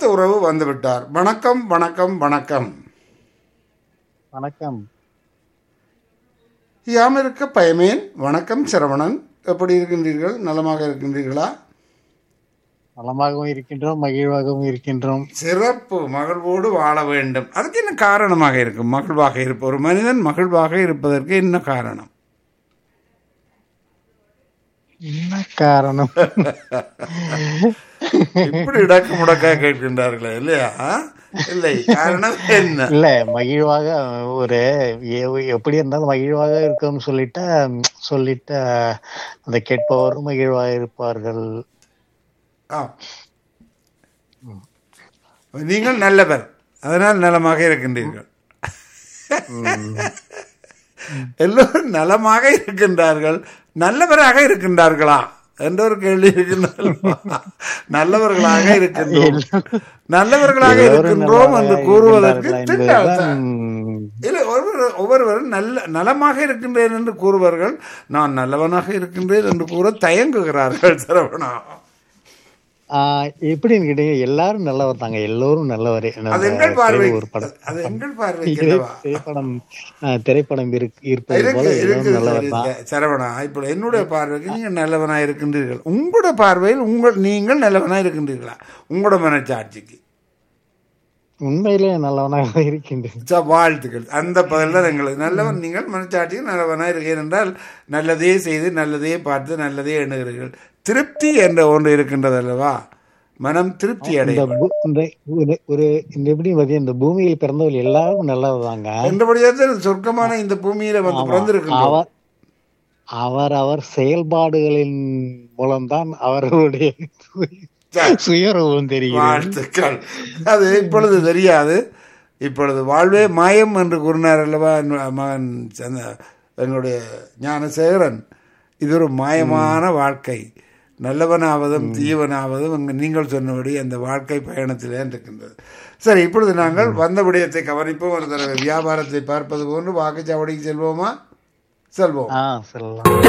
உறவு வந்துவிட்டார் வணக்கம் வணக்கம் வணக்கம் வணக்கம் யாம் இருக்க பயமேன் வணக்கம் சரவணன் எப்படி இருக்கின்றீர்கள் நலமாக இருக்கின்றீர்களா நலமாகவும் இருக்கின்றோம் மகிழ்வாகவும் இருக்கின்றோம் சிறப்பு மகிழ்வோடு வாழ வேண்டும் அதுக்கு என்ன காரணமாக இருக்கும் மகிழ்வாக இருப்ப ஒரு மனிதன் மகிழ்வாக இருப்பதற்கு என்ன காரணம் என்ன காரணம் இப்படி இடக்கு முடக்கா கேட்கின்றார்களே இல்லையா இல்லை காரணம் என்ன இல்ல மகிழ்வாக ஒரு எ- எப்படி இருந்தாலும் மகிழ்வாக இருக்கணும்னு சொல்லிட்டா சொல்லிட்ட அந்த கேட்பவரும் மகிழ்வாக இருப்பார்கள் ஆ. நீங்கள் நல்லவர் அதனால் நலமாக இருக்கின்றீர்கள் எல்லோரும் நலமாக இருக்கின்றார்கள் நல்லவராக இருக்கின்றார்களா என்ற ஒரு கேள்வி இருக்கின்றது நல்லவர்களாக இருக்கின்றோம் நல்லவர்களாக இருக்கின்றோம் என்று கூறுவதற்கு இருக்கின்றார்களா திண்டாட்டம். என்பதுதான் இல்லை ஒவ்வொரு ஒவ்வொருவரும் நல்ல நலமாக இருக்கின்றேன் என்று கூறுவார்கள் நான் நல்லவனாக இருக்கின்றேன் என்று கூற தயங்குகிறார்கள் சரவணா ஆஹ் எப்படின்னு கேட்டீங்க எல்லாரும் நல்லவர் தாங்க எல்லோரும் நல்லவரே அது எங்கள் பார்வை ஒரு படம் அது எங்கள் பார்வைக்கு அல்லவா? திரைப்படம் ஆஹ் திரைப்படம் இருக்- இருப்பது போல இருக்கு எல்லோரும் இருக்குது நல்லவர் தான் இருக்கு. சரவணா இப்போ என்னுடைய பார்வைக்கு நீங்கள் நல்லவனா இருக்கின்றீர்கள் உங்களோட பார்வையில் உங்கள் நீங்கள் நல்லவனா இருக்கின்றீர்களா உங்களோட மனச்சாட்சிக்கு உண்மையிலே நல்லவனாக இருக்கின்றேன் ச- வாழ்த்துக்கள் அந்த பதில் தான் எங்களுக்கு நல்லவன் நீங்கள் மனச்சாட்சிக்கு நல்லவனா இருக்கேன் என்றால் நல்லதே செய்து நல்லதே பார்த்து நல்லதே எண்ணுகிறீர்கள் திருப்தி என்ற ஒன்று இருக்கின்றது அல்லவா மனம் திருப்தி இந்த அடையும் பூ- இந்த ஒரு- ஒரு இந்த எப்படி பாத்தீங்க இந்த பூமியில் பிறந்தவர்கள் எல்லாரும் நல்லவதாங்க என்றபடியாக சொர்க்கமான இந்த பூமியில வந்து பிறந்திருக்கின்றோம் அவர் அவர் அவர் செயல்பாடுகளின் மூலம்தான் அவர்களுடைய சுயரூபம் தெரியும் வாழ்த்துக்கள் அது இப்பொழுது தெரியாது இப்பொழுது வாழ்வே மாயம் என்று கூறினார் அல்லவா என் மகன் சந்த- எங்களுடைய ஞானசேகரன் இது ஒரு மாயமான வாழ்க்கை நல்லவனாவதும் தீவனாவதும் இங்கு நீங்கள் சொன்னபடி அந்த வாழ்க்கை பயணத்திலே இருக்கின்றது சரி இப்பொழுது நாங்கள் வந்த விடயத்தை கவனிப்போம் ஒரு தடவை வியாபாரத்தை பார்ப்பது போன்று வாக்குச்சாவடிக்கு செல்வோமா செல்வோம் ஆஹ் சொல்லலாம்